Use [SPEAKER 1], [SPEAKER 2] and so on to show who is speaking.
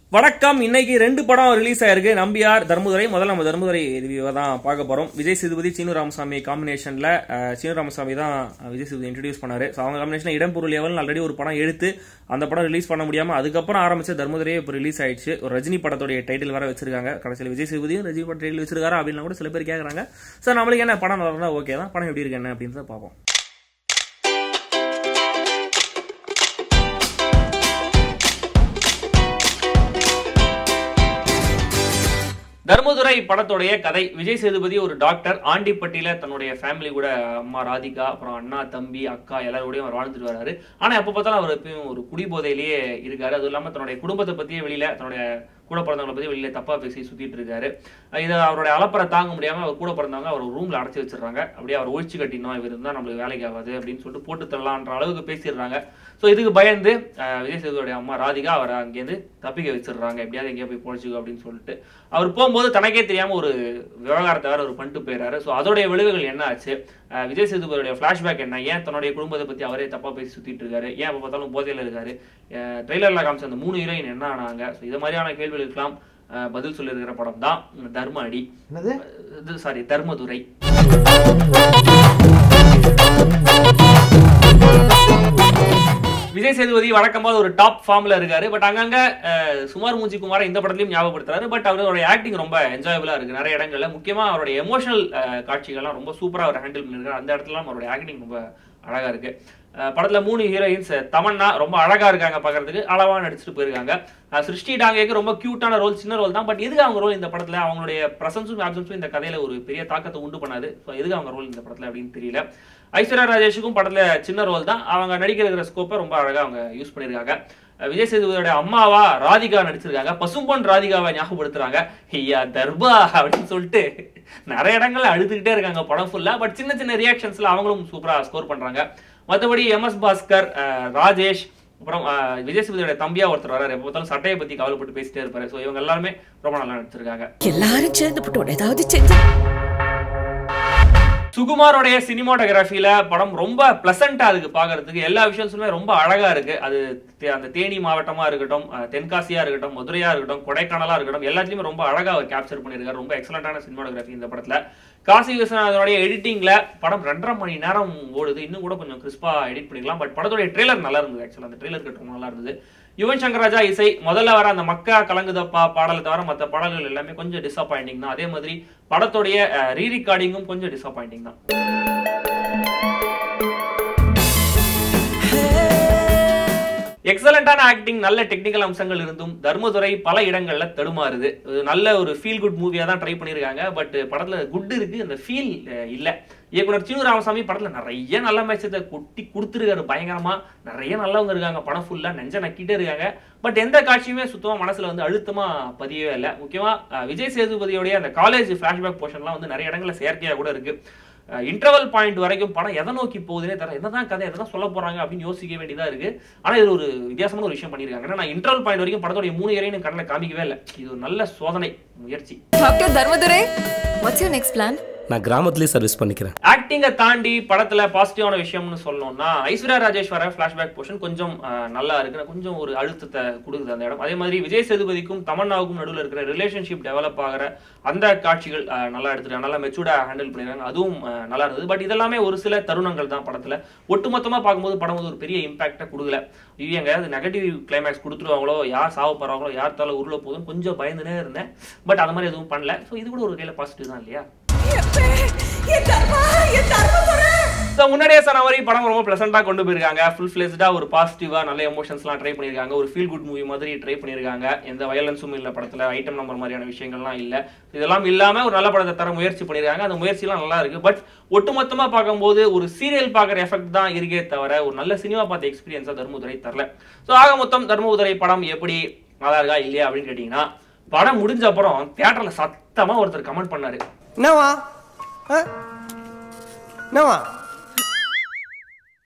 [SPEAKER 1] வணக்கம் இன்னைக்கு ரெண்டு படம் ரிலீஸ் ஆயிருக்கு நம்பியார் தர்மதுரை முதல்ல நம்ம தர்மதுரை ரிவ்யூவை தான் பார்க்க போறோம் விஜய் சேதுபதி சீனு ராமசாமி காம்பினேஷன்ல அஹ், சீனு ராமசாமி தான் அஹ், விஜய் சேதுபதி இன்ட்ரடியூஸ் பண்ணாரு ஸோ அவங்க காம்பினேஷன் இடம்பொருள் லெவல் ஆல்ரெடி ஒரு படம் எடுத்து அந்த படம் ரிலீஸ் பண்ண முடியாம அதுக்கப்புறம் ஆரம்பிச்ச தர்மதுரையே இப்போ ரிலீஸ் ஆயிடுச்சு ஒரு ரஜினி படத்துடைய டைட்டில் வேற வச்சிருக்காங்க கடைசியில் விஜய் சேதுபதியும் ரஜினி படம் டைட்டில் வச்சிருக்காரு அப்படின்னு கூட சில பேர் கேட்கறாங்க சார் நம்மளுக்கு என்ன படம் நல்லா இருந்தா ஓகே தான் படம் எப்படி இருக்கு என்ன அப்படின்னு தான் பார்ப்போம் தர்மதுரை படத்துடைய கதை விஜய் சேதுபதி ஒரு டாக்டர் ஆண்டிப்பட்டியில தன்னுடைய ஃபேமிலி கூட அம்மா ராதிகா அப்புறம் அண்ணா தம்பி அக்கா எல்லாரோடையும் அவர் வாழ்ந்துட்டு வராரு ஆனா எப்ப பார்த்தாலும் அவர் எப்பயும் ஒரு குடிபோதையிலேயே இருக்காரு அதுவும் இல்லாம தன்னுடைய குடும்பத்தை பத்தியே வெளியில தன்னுடைய கூட பிறந்தவங்களை பத்தி வெளியில தப்பா பேசி சுத்திட்டு இருக்காரு இதை அவருடைய அலப்பறை தாங்க முடியாம அவர் கூட பிறந்தவங்க அவர் ரூம்ல அடைச்சி வச்சிடுறாங்க அப்படியே அவர் ஒழிச்சு கட்டினோம் இவர் இருந்தா நம்மளுக்கு வேலைக்கு ஆகாது அப்படின்னு சொல்லிட்டு போட்டு தரலான்ற அளவுக்கு பேசிடுறாங்க ஸோ இதுக்கு பயந்து அஹ், விஜய் சேதுவோடைய அம்மா ராதிகா அவரை அங்கேருந்து தப்பிக்க வச்சிடுறாங்க எப்படியாவது எங்கேயா போய் பொழைச்சிக்கோ அப்படின்னு சொல்லிட்டு அவர் போகும்போது தனக்கே தெரியாம ஒரு விவகாரத்தை வேற ஒரு பண்ணிட்டு போயிடுறாரு ஸோ அதோடைய விளைவுகள் என்ன ஆச்சு அஹ், விஜய் சேதுபதியோட ஃபிளாஷ்பேக் என்ன ஏன் தன்னுடைய குடும்பத்தை பத்தி அவரே தப்பா பேசி சுத்திட்டு இருக்காரு ஏன் எப்ப பார்த்தாலும் போதையில இருக்காரு ட்ரெய்லர்ல காமிச்ச அந்த மூணு ஹீரோயின் என்ன ஆனாங்க ஸோ இது மாதிரியான கேள்விகளுக்கெல்லாம் அஹ், பதில் சொல்லியிருக்கிற படம் தான் தர்ம அடி
[SPEAKER 2] என்னது
[SPEAKER 1] இது சாரி தர்மதுரை விஜய் சேதுபதி வழக்கமாக ஒரு டாப் ஃபார்ம்ல இருக்காரு பட் அங்கங்க அஹ், சுமார் மூஞ்சி குமார இந்த படத்துலயும் ஞாபகப்படுத்துறாரு பட் அவருடைய ஆக்டிங் ரொம்ப என்ஜாயபிளா இருக்கு நிறைய இடங்கள்ல முக்கியமா அவருடைய எமோஷனல் காட்சிகள்லாம் ரொம்ப சூப்பரா அவர் ஹேண்டில் பண்ணிருக்காரு அந்த இடத்துல அவருடைய ஆக்டிங் ரொம்ப அழகா இருக்கு அஹ், படத்துல மூணு ஹீரோயின்ஸ் தமன்னா ரொம்ப அழகா இருக்காங்க பார்க்கறதுக்கு அளவா நடிச்சுட்டு போயிருக்காங்க அஹ், சிருஷ்டி டாங்கேக்கு ரொம்ப கியூட்டான ரோல் சின்ன ரோல் தான் பட் எதுக்கு அவங்க ரோல் இந்த படத்துல அவங்களுடைய பிரசன்ஸும் ஆப்சன்ஸும் இந்த கதையில ஒரு பெரிய தாக்கத்தை உண்டு பண்ணாது ஸோ எதுக்கு அவங்க ரோல் இந்த படத்துல அப்படின்னு தெரியல ஐஸ்வர்யா ராஜேஷுக்கும் படத்துல சின்ன ரோல் தான் அவங்க நடிக்கிற ஸ்கோப்பை ரொம்ப அழகா அவங்க யூஸ் பண்ணியிருக்காங்க அஹ் விஜய் சேதுபதியோட அம்மாவா ராதிகா நடிச்சிருக்காங்க பசும்பொன் ராதிகாவை ஞாபகப்படுத்துறாங்க ஐயா தர்பா அப்படின்னு சொல்லிட்டு நிறைய இடங்கள்ல அழுதுகிட்டே இருக்காங்க படம் ஃபுல்லா பட் சின்ன சின்ன ரியாக்ஷன்ஸ்ல அவங்களும் சூப்பரா ஸ்கோர் பண்றாங்க மற்றபடி எம் எஸ் பாஸ்கர் அஹ் ராஜேஷ் அப்புறம் அஹ், விஜய் சேதுபதியோட தம்பியா ஒருத்தர் வராரு எப்போ பார்த்தாலும் சட்டையை பத்தி கவலைப்பட்டு பேசிட்டே இருப்பாரு ஸோ இவங்க எல்லாருமே ரொம்ப நல்லா நடிச்சிருக்காங்க
[SPEAKER 3] எல்லாரும் சேர்ந்து போட்டு ஏதாவது செஞ்சு
[SPEAKER 1] சுகுமாரோடைய சினிமாட்டோகிராஃபில படம் ரொம்ப பிளசண்டா இருக்கு பாக்குறதுக்கு எல்லா விஷயம்ஸுமே ரொம்ப அழகா இருக்கு அது தே- அந்த தேனி மாவட்டமா இருக்கட்டும் அஹ், தென்காசியா இருக்கட்டும் மதுரையா இருக்கட்டும் கொடைக்கானலா இருக்கட்டும் எல்லாத்துலயுமே ரொம்ப அழகா அவர் கேப்சர் பண்ணியிருக்காரு ரொம்ப எக்ஸலண்டான சினிமாட்டோகிராஃபி இந்த படத்துல காசி விஸ்வநாதனுடைய எடிட்டிங்ல படம் ரெண்டரை மணி நேரம் ஓடுது இன்னும் கூட கொஞ்சம் கிறிஸ்பா எடிட் பண்ணிக்கலாம் பட் படத்துடைய ட்ரெய்லர் நல்லா இருந்தது ஆக்சுவலா அந்த ட்ரெய்லர் கட்டு நல்லா இருந்தது யுவன் சங்கர் ராஜா இசை முதல்ல வர அந்த மக்கா கலங்குதப்பா பாடலை தவிர மற்ற பாடல்கள் எல்லாமே கொஞ்சம் டிசப்பாயிண்டிங் தான் அதே மாதிரி படத்துடைய ரீ ரெக்கார்டிங்கும் கொஞ்சம் டிசப்பாயிண்டிங் தான் எக்ஸலண்டான ஆக்டிங் நல்ல டெக்னிக்கல் அம்சங்கள் இருந்தும் தர்மதுரை பல இடங்கள்ல தடுமாறுது இது நல்ல ஒரு ஃபீல் குட் மூவியா தான் ட்ரை பண்ணியிருக்காங்க பட் படத்துல குட் இருக்கு அந்த ஃபீல் இல்ல இயக்குனர் சீனு ராமசாமி படத்துல நிறைய நல்ல மேட்சத்தை கொட்டி கொடுத்துருக்காரு பயங்கரமா நிறைய நல்லவங்க இருக்காங்க படம் ஃபுல்லா நெஞ்ச நக்கிட்டே இருக்காங்க பட் எந்த காட்சியுமே சுத்தமா மனசுல வந்து அழுத்தமா பதியவே இல்லை முக்கியமா அஹ், விஜய் சேதுபதியோடைய அந்த காலேஜ் ஃபிளாஷ்பேக் போர்ஷன்லாம் வந்து நிறைய இடங்கள்ல செயற்கையா கூட இருக்கு இன்டர்வல் பாயிண்ட் வரைக்கும் படம் எதை நோக்கி போகுதுனே தர என்னதான் கதை எதை சொல்ல போறாங்க அப்படின்னு யோசிக்க வேண்டியதா இருக்கு ஆனா இது ஒரு வித்தியாசமான ஒரு விஷயம் பண்ணிருக்காங்க ஏன்னா நான் இன்டர்வல் பாயிண்ட் வரைக்கும் படத்தோட மூணு இறையும் கண்ணில் காமிக்கவே இல்லை இது ஒரு நல்ல சோதனை முயற்சி
[SPEAKER 3] doctor Dharmadurai what's your next plan
[SPEAKER 4] நான் கிராமத்துலேயே சர்வீஸ் பண்ணிக்கிறேன்
[SPEAKER 1] ஆக்டிங்கை தாண்டி படத்துல பாசிட்டிவான விஷயம்னு சொல்லணும்னா ஐஸ்வர்யா ராஜேஷ் வர ஃபிளாஷ்பேக் போர்ஷன் கொஞ்சம் அஹ், நல்லா இருக்கு கொஞ்சம் ஒரு அழுத்தத்தை கொடுக்குது அந்த இடம் அதே மாதிரி விஜய் சேதுபதிக்கும் தமன்னாவுக்கும் நடுவில் இருக்கிற ரிலேஷன்ஷிப் டெவலப் ஆகிற அந்த காட்சிகள் அஹ், நல்லா எடுத்துருக்காங்க நல்லா மெச்சூர்டா ஹேண்டில் பண்ணிருக்காங்க அதுவும் அஹ், நல்லா இருந்தது பட் இதெல்லாமே ஒரு சில தருணங்கள் தான் படத்துல ஒட்டுமொத்தமா பார்க்கும்போது படம் வந்து ஒரு பெரிய இம்பாக்டை கொடுக்கல இது எங்கேயாவது நெகட்டிவ் கிளைமேக்ஸ் கொடுத்துருவாங்களோ யார் சாவ போறாங்களோ யார் தலை உருள போதும் கொஞ்சம் பயந்துனே இருந்தேன் பட் அது மாதிரி எதுவும் பண்ணல ஸோ இது கூட ஒரு கையில பாசிட்டிவ் தான் இல்லையா So, முன்னாடியே சொன்ன மாதிரி படம் ரொம்ப பிளசண்டா கொண்டு போயிருக்காங்க ஃபுல் ஃபிளெஸ்டா ஒரு பாசிட்டிவா நல்ல எமோஷன்ஸ்லாம் ட்ரை பண்ணியிருக்காங்க ஒரு ஃபீல் குட் மூவி மாதிரி ட்ரை பண்ணியிருக்காங்க எந்த வயலன்ஸும் இல்ல படத்துல ஐட்டம் நம்பர் மாதிரியான விஷயங்கள்லாம் இல்ல இதெல்லாம் இல்லாம ஒரு நல்ல படத்தை தர முயற்சி பண்ணியிருக்காங்க அந்த முயற்சிலாம் நல்லா இருக்கு பட் ஒட்டுமொத்தமா பார்க்கும்போது ஒரு சீரியல் பார்க்குற எஃபெக்ட் தான் இருக்கே தவிர ஒரு நல்ல சினிமா பார்த்த எக்ஸ்பீரியன்ஸா தர்மதுரை தரல ஸோ ஆக மொத்தம் தர்மதுரை படம் எப்படி நல்லா இருக்கா இல்லையா அப்படின்னு கேட்டீங்கன்னா படம் முடிஞ்ச அப்புறம் தியேட்டர்ல சத்தமா ஒருத்தர் கமெண்ட் பண்ணாரு
[SPEAKER 2] என்னவா ஆ? என்னவா